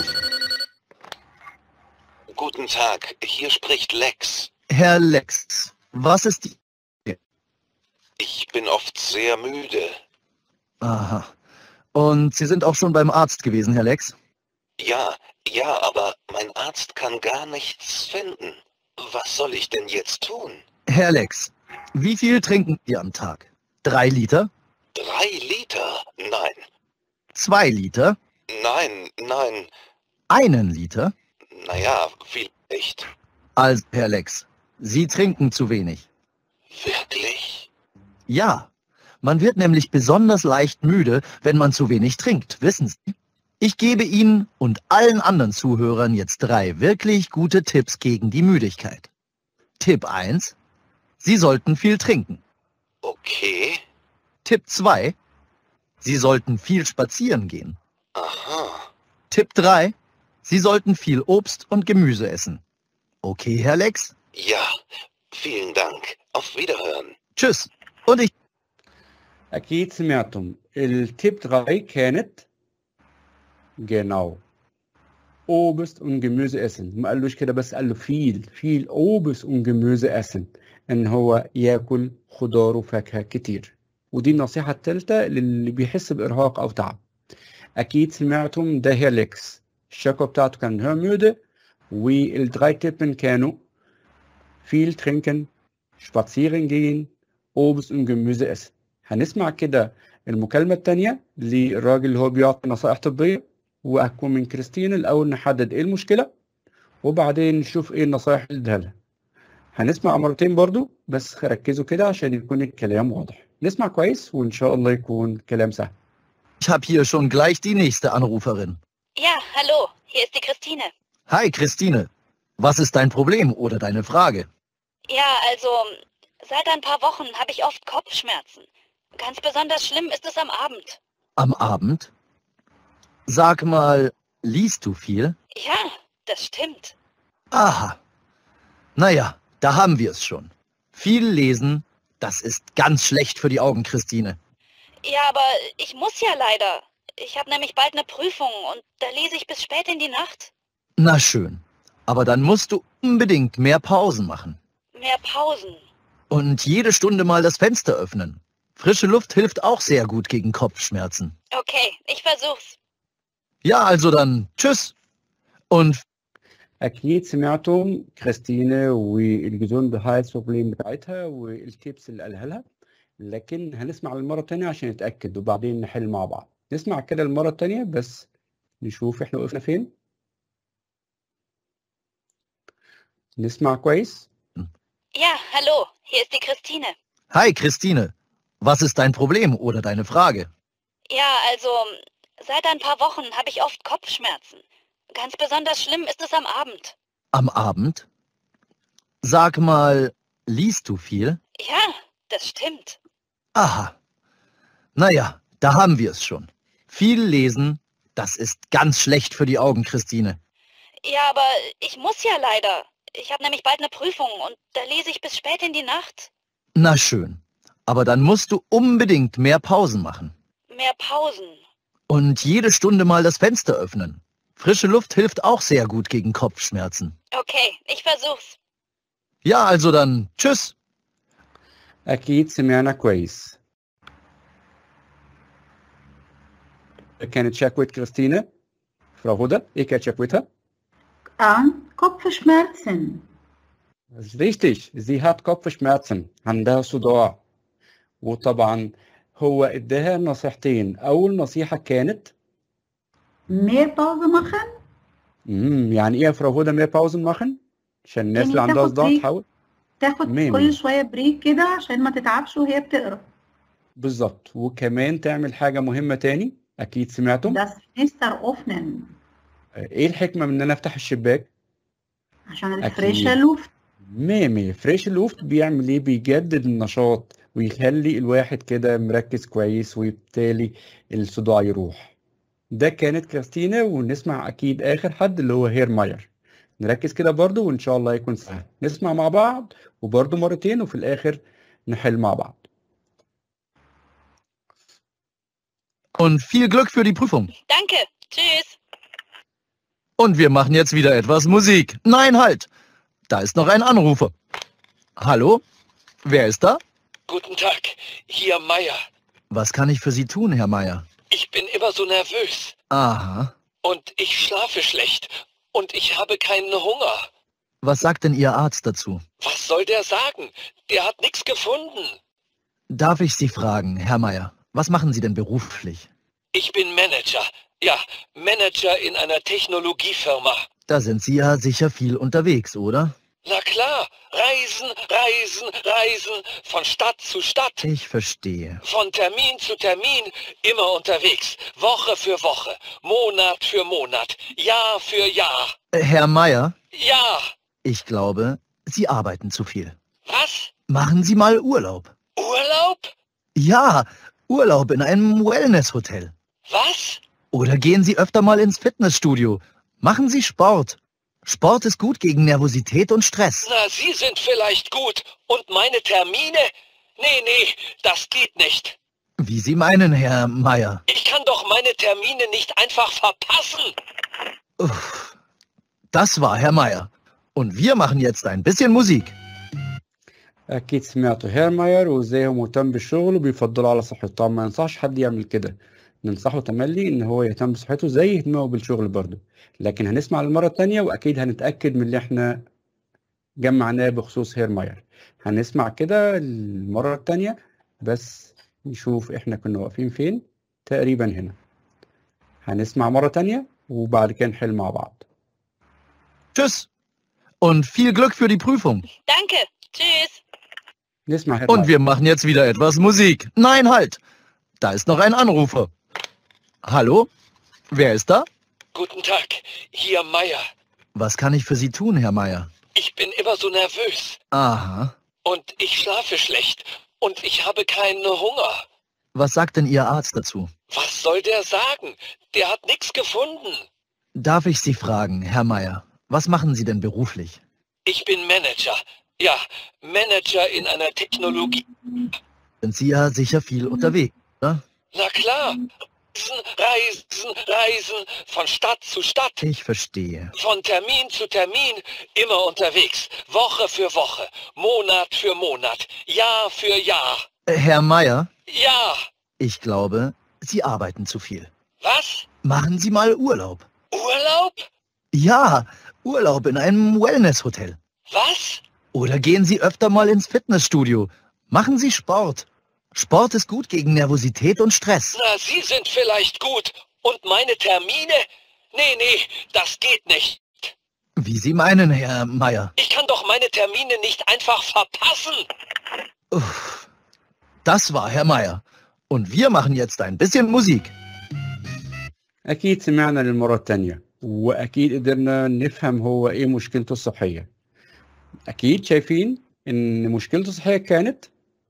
[SPEAKER 9] Guten Tag, hier spricht Lex.
[SPEAKER 8] Herr Lex, was ist die...
[SPEAKER 9] Ich bin oft sehr müde.
[SPEAKER 8] Aha. Und Sie sind auch schon beim Arzt gewesen, Herr Lex?
[SPEAKER 9] Ja, ja, aber mein Arzt kann gar nichts finden. Was soll ich denn jetzt tun?
[SPEAKER 8] Herr Lex, wie viel trinken Sie am Tag? Drei Liter?
[SPEAKER 9] Drei Liter? Nein,
[SPEAKER 8] Zwei Liter?
[SPEAKER 9] nein, nein.
[SPEAKER 8] Einen Liter?
[SPEAKER 9] Naja, vielleicht.
[SPEAKER 8] Also, Herr Lex, Sie trinken zu wenig.
[SPEAKER 9] Wirklich?
[SPEAKER 8] Ja, man wird nämlich besonders leicht müde, wenn man zu wenig trinkt, wissen Sie? Ich gebe Ihnen und allen anderen Zuhörern jetzt drei wirklich gute Tipps gegen die Müdigkeit. Tipp 1. Sie sollten viel trinken.
[SPEAKER 9] Okay.
[SPEAKER 8] Tipp 2. Sie sollten viel spazieren gehen.
[SPEAKER 9] Aha.
[SPEAKER 8] Tipp 3. Sie sollten viel Obst und Gemüse essen. Okay, Herr Lex?
[SPEAKER 9] Ja, vielen Dank. Auf Wiederhören.
[SPEAKER 8] Tschüss. Und ich...
[SPEAKER 1] أكيد سمعتم التيب 3 كانت genau Obst und Gemüse essen ما قالوش كده بس قال له viel viel Obst und Gemüse essen إن هو ياكل خضار وفاكهة كتير ودي النصيحة الثالثة للي بيحس بإرهاق أو تعب أكيد سمعتم ده هيليكس الشكوى بتاعته كان هو مودة والدراي تيبن كانوا viel trinken, spazieren gehen, Obst und Gemüse essen. هنسمع كده المكالمة التانية للراجل اللي هو بيعطي نصائح طبية وهتكون من كريستين الأول نحدد إيه المشكلة وبعدين نشوف إيه النصائح اللي اديها لها. هنسمع مرتين برضو بس ركزوا كده عشان يكون الكلام واضح. نسمع كويس وإن شاء الله يكون كلام سهل.
[SPEAKER 8] Ich habe hier schon gleich die nächste Anruferin.
[SPEAKER 4] Ja, hallo, hier ist die Christine.
[SPEAKER 8] Hi, Christine. Was ist dein Problem oder deine Frage?
[SPEAKER 4] Ja, also seit ein paar Wochen habe ich oft Kopfschmerzen. Ganz besonders schlimm ist es am Abend.
[SPEAKER 8] Am Abend? Sag mal, liest du viel?
[SPEAKER 4] Ja, das stimmt.
[SPEAKER 8] Aha. Naja, da haben wir es schon. Viel lesen, das ist ganz schlecht für die Augen, Christine.
[SPEAKER 4] Ja, aber ich muss ja leider. Ich habe nämlich bald eine Prüfung und da lese ich bis spät in die Nacht.
[SPEAKER 8] Na schön. Aber dann musst du unbedingt mehr Pausen machen.
[SPEAKER 4] Mehr Pausen.
[SPEAKER 8] Und jede Stunde mal das Fenster öffnen. Frische Luft hilft auch sehr gut gegen Kopfschmerzen.
[SPEAKER 4] Okay, ich versuch's.
[SPEAKER 8] Ja, also dann tschüss. Und
[SPEAKER 1] أكيد سمعتم كريستينا والجزون هاي البروبليم بتاعتها والتيبس اللي قالها لها لكن هنسمع المرة التانية عشان نتأكد وبعدين نحل مع بعض نسمع كده المرة التانية بس نشوف احنا وقفنا فين نسمع كويس
[SPEAKER 4] Ja, hallo, hier ist die Christine.
[SPEAKER 8] hi, Christine. Was ist dein Problem oder deine Frage?
[SPEAKER 4] Ja, also seit ein paar Wochen habe ich oft Kopfschmerzen. Ganz besonders schlimm ist es am Abend.
[SPEAKER 8] Am Abend? Sag mal, liest du viel?
[SPEAKER 4] Ja, das stimmt.
[SPEAKER 8] Aha. Naja, da haben wir es schon. Viel lesen, das ist ganz schlecht für die Augen, Christine.
[SPEAKER 4] Ja, aber ich muss ja leider. Ich habe nämlich bald eine Prüfung und da lese ich bis spät in die Nacht.
[SPEAKER 8] Na schön. Aber dann musst du unbedingt mehr Pausen machen.
[SPEAKER 4] Mehr Pausen.
[SPEAKER 8] Und jede Stunde mal das Fenster öffnen. Frische Luft hilft auch sehr gut gegen Kopfschmerzen.
[SPEAKER 4] Okay, ich versuch's.
[SPEAKER 8] Ja, also dann tschüss.
[SPEAKER 1] أكيد سمعنا كويس كانت شكوى كريستينا فراو هدى ايه كانت شكوتها؟
[SPEAKER 7] An Kopfschmerzen.
[SPEAKER 1] Das ist richtig sie hat Kopfschmerzen عندها صداع وطبعا هو اداها نصيحتين اول نصيحة كانت
[SPEAKER 7] Mehr Pause machen.
[SPEAKER 1] امم يعني ايه يا فراو هدى مية باوزن ماخن عشان الناس
[SPEAKER 7] يعني
[SPEAKER 1] اللي عندها
[SPEAKER 7] تاخد
[SPEAKER 1] صداع
[SPEAKER 7] بريك.
[SPEAKER 1] تحاول
[SPEAKER 7] تاخد
[SPEAKER 1] مية
[SPEAKER 7] كل
[SPEAKER 1] مية.
[SPEAKER 7] شوية بريك كده عشان ما تتعبش وهي بتقرا.
[SPEAKER 1] بالظبط وكمان تعمل حاجة مهمة تاني اكيد سمعتم
[SPEAKER 7] Das Fenster öffnen.
[SPEAKER 1] ايه الحكمة من ان انا افتح الشباك
[SPEAKER 7] عشان
[SPEAKER 1] أكيد.
[SPEAKER 7] الفريشة لوفت.
[SPEAKER 1] ميمي فريش لوفت بيعمل ايه بيجدد النشاط ويخلي الواحد كده مركز كويس وبالتالي الصداع يروح ده كانت كريستينا ونسمع اكيد اخر حد اللي هو هير ماير نركز كده برضو وان شاء الله يكون سهل نسمع مع بعض وبرضو مرتين وفي الاخر نحل مع بعض
[SPEAKER 8] Und viel Glück für die Prüfung.
[SPEAKER 4] Danke. Tschüss.
[SPEAKER 8] Und wir machen jetzt wieder etwas Musik. Nein, halt. Da ist noch ein Anrufer. Hallo? Wer ist da?
[SPEAKER 9] Guten Tag, hier Meier.
[SPEAKER 8] Was kann ich für Sie tun, Herr Meier?
[SPEAKER 9] Ich bin immer so nervös
[SPEAKER 8] Aha.
[SPEAKER 9] und ich schlafe schlecht und ich habe keinen Hunger.
[SPEAKER 8] Was sagt denn Ihr Arzt dazu?
[SPEAKER 9] Was soll der sagen? Der hat nichts gefunden.
[SPEAKER 8] Darf ich Sie fragen, Herr Meier, was machen Sie denn beruflich?
[SPEAKER 9] Ich bin Manager. Ja, Manager in einer Technologiefirma.
[SPEAKER 8] Da sind Sie ja sicher viel unterwegs, oder?
[SPEAKER 9] Na klar, reisen, reisen, reisen, von Stadt zu Stadt,
[SPEAKER 8] Ich verstehe.
[SPEAKER 9] von Termin zu Termin, immer unterwegs, Woche für Woche, Monat für Monat, Jahr für Jahr.
[SPEAKER 8] Äh, Herr Meier,
[SPEAKER 9] Ja,
[SPEAKER 8] ich glaube, Sie arbeiten zu viel.
[SPEAKER 9] was?
[SPEAKER 8] Machen Sie mal Urlaub.
[SPEAKER 9] Urlaub?
[SPEAKER 8] Ja, Urlaub in einem Wellnesshotel.
[SPEAKER 9] Was?
[SPEAKER 8] Oder gehen Sie öfter mal ins Fitnessstudio. Machen Sie Sport. Sport ist gut gegen Nervosität und Stress.
[SPEAKER 9] Na, Sie sind vielleicht gut. Und meine Termine? Nee, nee, das geht nicht.
[SPEAKER 8] Wie Sie meinen, Herr Meier.
[SPEAKER 9] Ich kann doch meine Termine nicht einfach verpassen.
[SPEAKER 8] Uff. Das war Herr Meier. Und wir machen jetzt ein bisschen Musik.
[SPEAKER 1] اكيد سمعتوا هير ماير وازاي هو مهتم بالشغل وبيفضله على صحته طبعا ما ينصحش حد يعمل كده ننصحه تملي ان هو يهتم بصحته زي اهتمامه بالشغل برضه لكن هنسمع المره التانية واكيد هنتاكد من اللي احنا جمعناه بخصوص هير ماير هنسمع كده المرة التانية بس نشوف احنا كنا واقفين فين تقريبا هنا هنسمع مرة تانية وبعد كده نحل مع بعض
[SPEAKER 8] Tschüss. Und viel Glück für die Prüfung.
[SPEAKER 4] Danke. Tschüss.
[SPEAKER 1] نسمع هير
[SPEAKER 8] Und
[SPEAKER 1] ماير
[SPEAKER 8] wir machen jetzt wieder etwas Musik. Nein, halt. Da ist noch ein Anrufer. Hallo? Wer ist da?
[SPEAKER 10] Guten Tag, hier Meier.
[SPEAKER 8] Was kann ich für Sie tun, Herr Meier?
[SPEAKER 10] Ich bin immer so nervös
[SPEAKER 8] Aha.
[SPEAKER 10] und ich schlafe schlecht und ich habe keinen Hunger.
[SPEAKER 8] Was sagt denn Ihr Arzt dazu?
[SPEAKER 10] Was soll der sagen? Der hat nichts gefunden.
[SPEAKER 8] Darf ich Sie fragen, Herr Meier, was machen Sie denn beruflich?
[SPEAKER 10] Ich bin Manager. Ja, Manager in einer Technologie.
[SPEAKER 8] Sind Sie ja sicher viel unterwegs, oder?
[SPEAKER 10] Na klar. Reisen, reisen, reisen, von Stadt zu Stadt,
[SPEAKER 8] Ich verstehe.
[SPEAKER 10] von Termin zu Termin, immer unterwegs, Woche für Woche, Monat für Monat, Jahr für Jahr.
[SPEAKER 8] Äh, Herr Meier,
[SPEAKER 10] Ja,
[SPEAKER 8] ich glaube, Sie arbeiten zu viel.
[SPEAKER 10] was?
[SPEAKER 8] Machen Sie mal Urlaub.
[SPEAKER 10] Urlaub?
[SPEAKER 8] Ja, Urlaub in einem Wellnesshotel.
[SPEAKER 10] Was?
[SPEAKER 8] Oder gehen Sie öfter mal ins Fitnessstudio. Machen Sie Sport. Sport ist gut gegen Nervosität und Stress.
[SPEAKER 10] Na, Sie sind vielleicht gut. Und meine Termine? Nee, nee, das geht nicht.
[SPEAKER 8] Wie Sie meinen, Herr Meier.
[SPEAKER 10] Ich kann doch meine Termine nicht einfach verpassen.
[SPEAKER 8] Uff. Das war Herr Meier. Und wir machen jetzt ein bisschen Musik.
[SPEAKER 1] أكيد سمعنا للمرة التانية وأكيد قدرنا نفهم هو إيه مشكلته الصحية أكيد شايفين إن مشكلته الصحية كانت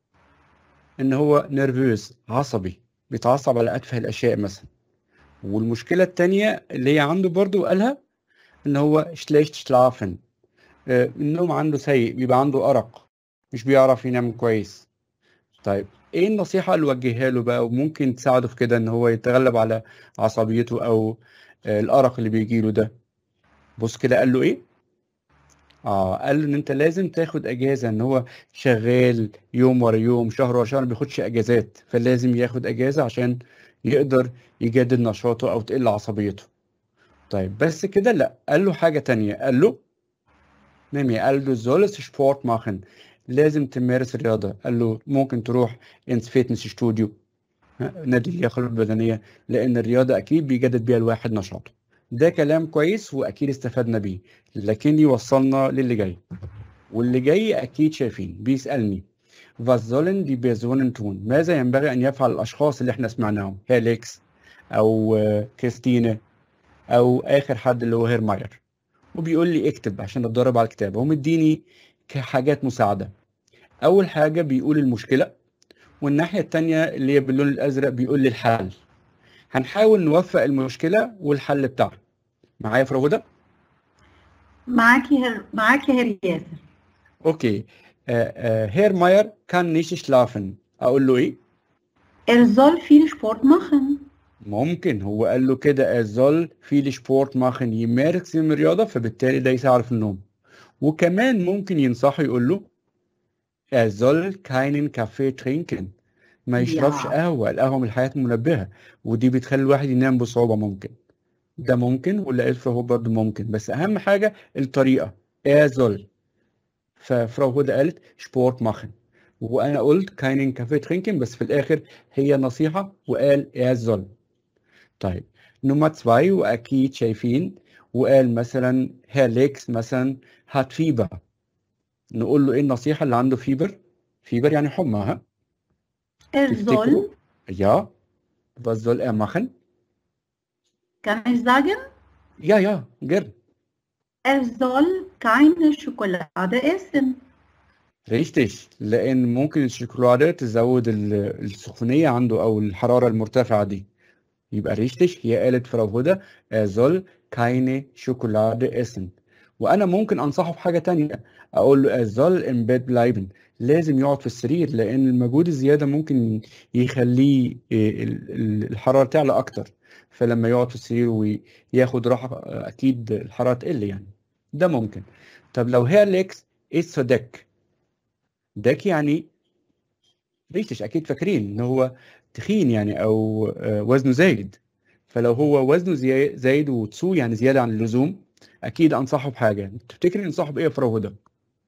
[SPEAKER 1] إن هو نيرفوز عصبي بيتعصب على أتفه الأشياء مثلا والمشكلة التانية اللي هي عنده برضو قالها إن هو schlecht schlafen آه، النوم عنده سيء بيبقى عنده أرق مش بيعرف ينام كويس طيب ايه النصيحة اللي وجهها له بقى وممكن تساعده في كده ان هو يتغلب على عصبيته او آه، الارق اللي بيجيله ده بص كده قال له ايه اه قال له ان انت لازم تاخد اجازة ان هو شغال يوم ورا يوم شهر ورا شهر ما بياخدش اجازات فلازم ياخد اجازة عشان يقدر يجدد نشاطه او تقل عصبيته طيب بس كده لا قال له حاجة تانية قال له نعم قال له sollst Sport machen لازم تمارس الرياضة قال له ممكن تروح ins Fitnessstudio ها، نادي اللياقة البدنية لأن الرياضة أكيد بيجدد بيها الواحد نشاطه ده كلام كويس وأكيد استفدنا بيه لكن يوصلنا للي جاي واللي جاي أكيد شايفين بيسألني was sollen die Personen tun ماذا ينبغي أن يفعل الأشخاص اللي احنا سمعناهم هيليكس أو آه، كريستينا أو آخر حد اللي هو هيرماير وبيقول لي اكتب عشان اتدرب على الكتابة هو مديني كحاجات مساعدة أول حاجة بيقول المشكلة والناحية التانية اللي هي باللون الأزرق بيقول لي الحل هنحاول نوفق المشكلة والحل بتاعها معايا في هدى؟
[SPEAKER 7] معاكي هر... معاكي هر ياسر
[SPEAKER 1] أوكي آه آه هير ماير كان نيش شلافن أقول له إيه؟
[SPEAKER 7] Er soll viel Sport machen.
[SPEAKER 1] ممكن هو قال له كده الزول في السبورت ماخن يمارس الرياضة فبالتالي ده يساعد في النوم وكمان ممكن ينصحه يقول له er soll keinen Kaffee trinken ما يشربش
[SPEAKER 7] يا.
[SPEAKER 1] قهوة القهوة من الحياة المنبهة ودي بتخلي الواحد ينام بصعوبة ممكن ده ممكن ولا قلت هو برضه ممكن بس أهم حاجة الطريقة er soll ففراو هدى قالت سبورت ماخن وأنا قلت keinen Kaffee trinken بس في الآخر هي نصيحة وقال er soll طيب نمرة 2 وأكيد شايفين وقال مثلا هيرليكس مثلا هات فيبر نقول له ايه النصيحة اللي عنده فيبر فيبر يعني حمى ها
[SPEAKER 7] Er
[SPEAKER 1] تفتكروا
[SPEAKER 7] soll,
[SPEAKER 1] ja was soll er machen
[SPEAKER 7] kann ich sagen,
[SPEAKER 1] ja ja gern
[SPEAKER 7] er soll keine Schokolade essen.
[SPEAKER 1] richtig لأن ممكن الشوكولاتة تزود ال- السخونية عنده أو الحرارة المرتفعة دي يبقى richtig هي قالت فراو هدى er soll keine Schokolade essen وأنا ممكن أنصحه بحاجة تانية أقول له er soll im Bett bleiben لازم يقعد في السرير لأن المجهود الزيادة ممكن يخليه إيه، ال- ال- الحرارة تعلى أكتر فلما يقعد في السرير وياخد راحة أكيد الحرارة تقل يعني ده ممكن طب لو هيرليكس إيس دك دك يعني ريتش أكيد فاكرين إن هو تخين يعني أو آه، وزنه زايد فلو هو وزنه زي- زايد وتسو يعني زيادة عن اللزوم أكيد أنصحه بحاجة تفتكري أنصحه بإيه يا فرو هدى؟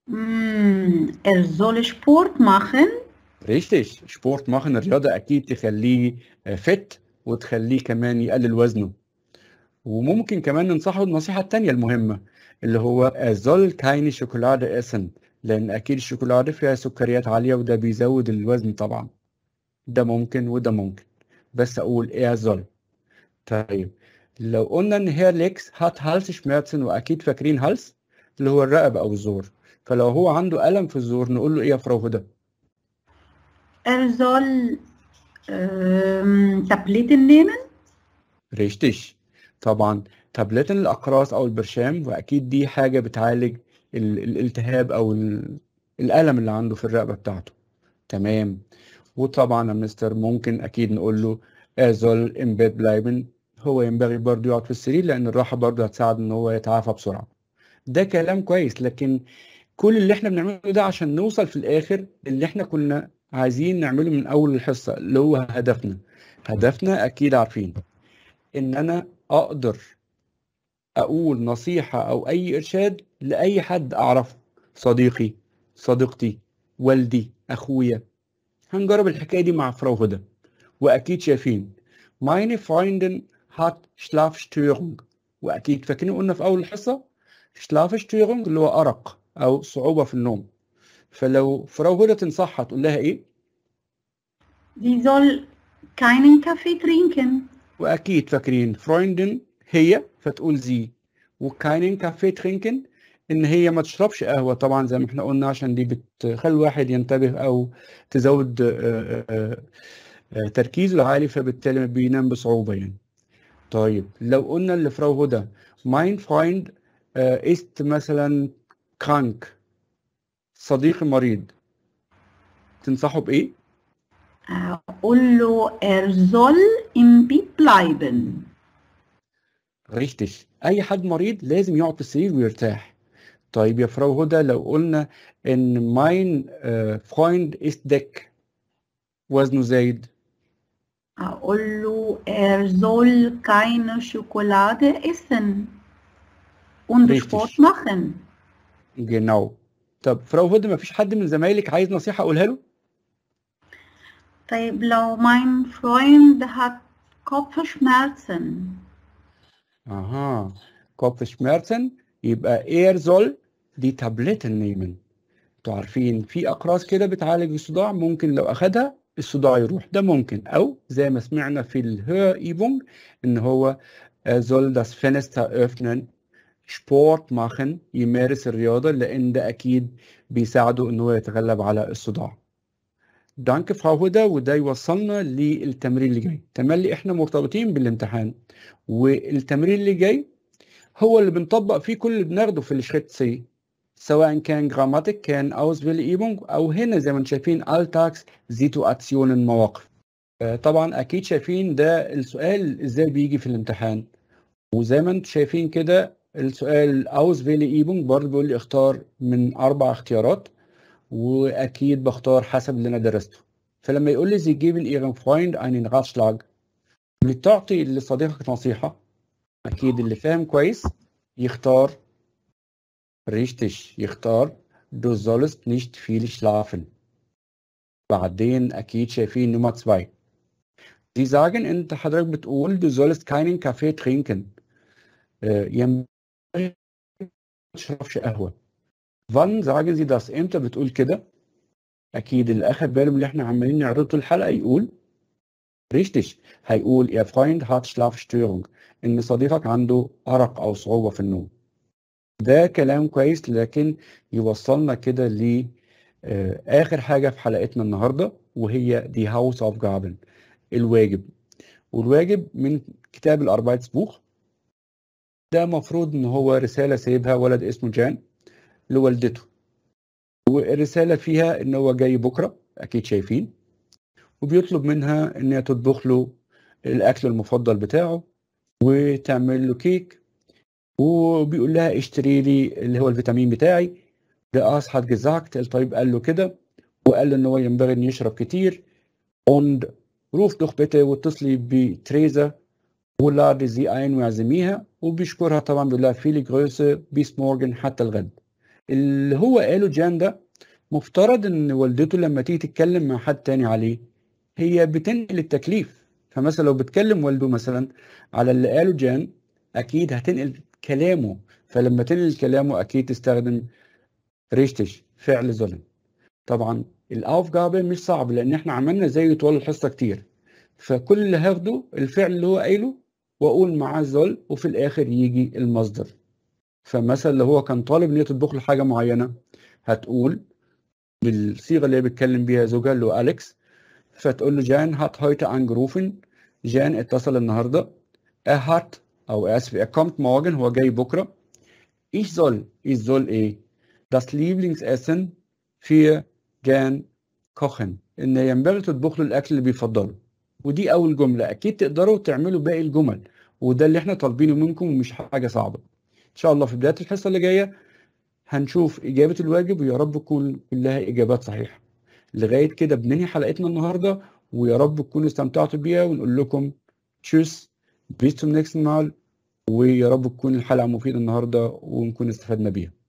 [SPEAKER 7] Mm, er soll Sport machen.
[SPEAKER 1] richtig سبورت machen الرياضة أكيد تخليه فت وتخليه كمان يقلل وزنه وممكن كمان ننصحه النصيحة التانية المهمة اللي هو er soll keine Schokolade essen لأن أكيد الشوكولاتة فيها سكريات عالية وده بيزود الوزن طبعا ده ممكن وده ممكن بس أقول er soll طيب لو قلنا إن هير ليكس hat Halsschmerzen وأكيد فاكرين هالس اللي هو الرقبة أو الزور فلو هو عنده ألم في الزور نقول له إيه يا فراو هدى
[SPEAKER 7] Er soll ähm, Tabletten nehmen.
[SPEAKER 1] ريشتش طبعا تابلتن الأقراص أو البرشام وأكيد دي حاجة بتعالج ال- الالتهاب أو ال- الألم اللي عنده في الرقبة بتاعته تمام وطبعا يا مستر ممكن أكيد نقول له أزول إن بيت بلايبن هو ينبغي برضه يقعد في السرير لأن الراحة برضه هتساعد إن هو يتعافى بسرعة ده كلام كويس لكن كل اللي احنا بنعمله ده عشان نوصل في الآخر اللي احنا كنا عايزين نعمله من أول الحصة اللي هو هدفنا هدفنا أكيد عارفين إن أنا أقدر أقول نصيحة أو أي إرشاد لأي حد أعرفه صديقي صديقتي والدي أخويا هنجرب الحكاية دي مع فراو هدى وأكيد شايفين meine Freundin hat Schlafstörung وأكيد فاكرين قلنا في أول الحصة Schlafstörung اللي هو أرق أو صعوبة في النوم فلو فراو هدى تنصحها تقول لها إيه
[SPEAKER 7] Sie soll keinen Kaffee trinken.
[SPEAKER 1] وأكيد فاكرين Freundin هي فتقول زي وكاينين كافيه ترينكن إن هي ما تشربش قهوة طبعا زي ما احنا قلنا عشان دي بتخلي الواحد ينتبه أو تزود آه، آه، آه، تركيزه العالي فبالتالي بينام بصعوبة يعني طيب لو قلنا لفراو هدى mein Freund äh, ist مثلا krank صديقي مريض تنصحه بإيه؟
[SPEAKER 7] أقول له er soll im Bett bleiben.
[SPEAKER 1] richtig اي حد مريض لازم يقعد في السرير ويرتاح طيب يا فراو هدى لو قلنا ان mein äh, Freund ist dick وزنه زايد
[SPEAKER 7] أقول له er soll keine Schokolade essen und
[SPEAKER 1] Richtig.
[SPEAKER 7] Sport machen.
[SPEAKER 1] genau طب فراو هدى ما فيش حد من زمايلك عايز نصيحة اقولها له
[SPEAKER 7] طيب لو mein Freund hat Kopfschmerzen.
[SPEAKER 1] aha Kopfschmerzen يبقى er soll die Tabletten nehmen انتوا عارفين في اقراص كده بتعالج الصداع ممكن لو اخدها الصداع يروح ده ممكن او زي ما سمعنا في الهör ان هو er soll das Fenster öffnen Sport machen يمارس الرياضة لأن ده أكيد بيساعده إن هو يتغلب على الصداع. دانك فراو هدى وده يوصلنا للتمرين اللي جاي. تملي إحنا مرتبطين بالامتحان والتمرين اللي جاي هو اللي بنطبق فيه كل اللي بناخده في الشريط سي سواء كان جراماتيك كان Auswähle أو هنا زي ما انتم شايفين Alltags Situationen مواقف. آه، طبعا أكيد شايفين ده السؤال إزاي بيجي في الامتحان. وزي ما انتم شايفين كده السؤال Auswähle Übung برضه بيقول لي اختار من أربع اختيارات وأكيد بختار حسب اللي أنا درسته فلما يقول لي Sie geben Ihrem Freund einen Ratschlag بتعطي لصديقك نصيحة أكيد اللي فاهم كويس يختار richtig يختار Du sollst nicht viel schlafen بعدين أكيد شايفين نمرة 2 Sie sagen أنت حضرتك بتقول Du sollst keinen Kaffee trinken äh, ينبغي ما تشربش قهوة wann sagen Sie das امتى بتقول كده اكيد اللي اخد باله من اللي احنا عمالين نعرضه طول الحلقة يقول richtig هيقول Ihr Freund hat Schlafstörung ان صديقك عنده ارق او صعوبة في النوم ده كلام كويس لكن يوصلنا كده ل آه، اخر حاجة في حلقتنا النهاردة وهي دي هاوس اوف جابن الواجب والواجب من كتاب الاربعة بوخ ده مفروض ان هو رسالة سايبها ولد اسمه جان لوالدته والرسالة فيها ان هو جاي بكرة اكيد شايفين وبيطلب منها ان هي تطبخ له الاكل المفضل بتاعه وتعمل له كيك وبيقول لها اشتري لي اللي هو الفيتامين بتاعي ده hat gesagt الطبيب قال له كده وقال له ان هو ينبغي ان يشرب كتير und ruf doch bitte واتصلي بتريزا ولاد زي ein واعزميها وبيشكرها طبعا بيقول لها viele Grüße bis morgen حتى الغد اللي هو قاله جان ده مفترض ان والدته لما تيجي تتكلم مع حد تاني عليه هي بتنقل التكليف فمثلا لو بتكلم والده مثلا على اللي قاله جان اكيد هتنقل كلامه فلما تنقل كلامه اكيد تستخدم ريشتش فعل ظلم طبعا الاوفجابه مش صعب لان احنا عملنا زي طوال الحصه كتير فكل اللي هاخده الفعل اللي هو قايله واقول معاه الظل وفي الاخر يجي المصدر فمثلا لو هو كان طالب ان هي تطبخ له حاجه معينه هتقول بالصيغه اللي هي بيتكلم بيها زوجها اللي هو اليكس فتقول له جان هات heute angerufen جان اتصل النهارده er hat او اسف er kommt morgen هو جاي بكره ich soll ich soll ايه das Lieblingsessen für جان kochen ان ينبغي تطبخ له الاكل اللي بيفضله ودي اول جمله اكيد تقدروا تعملوا باقي الجمل وده اللي احنا طالبينه منكم ومش حاجه صعبه ان شاء الله في بدايه الحصه اللي جايه هنشوف اجابه الواجب ويا رب تكون كلها اجابات صحيحه لغايه كده بننهي حلقتنا النهارده ويا رب تكونوا استمتعتوا بيها ونقول لكم تشوس bis zum nächsten Mal ويا رب تكون الحلقه مفيده النهارده ونكون استفدنا بيها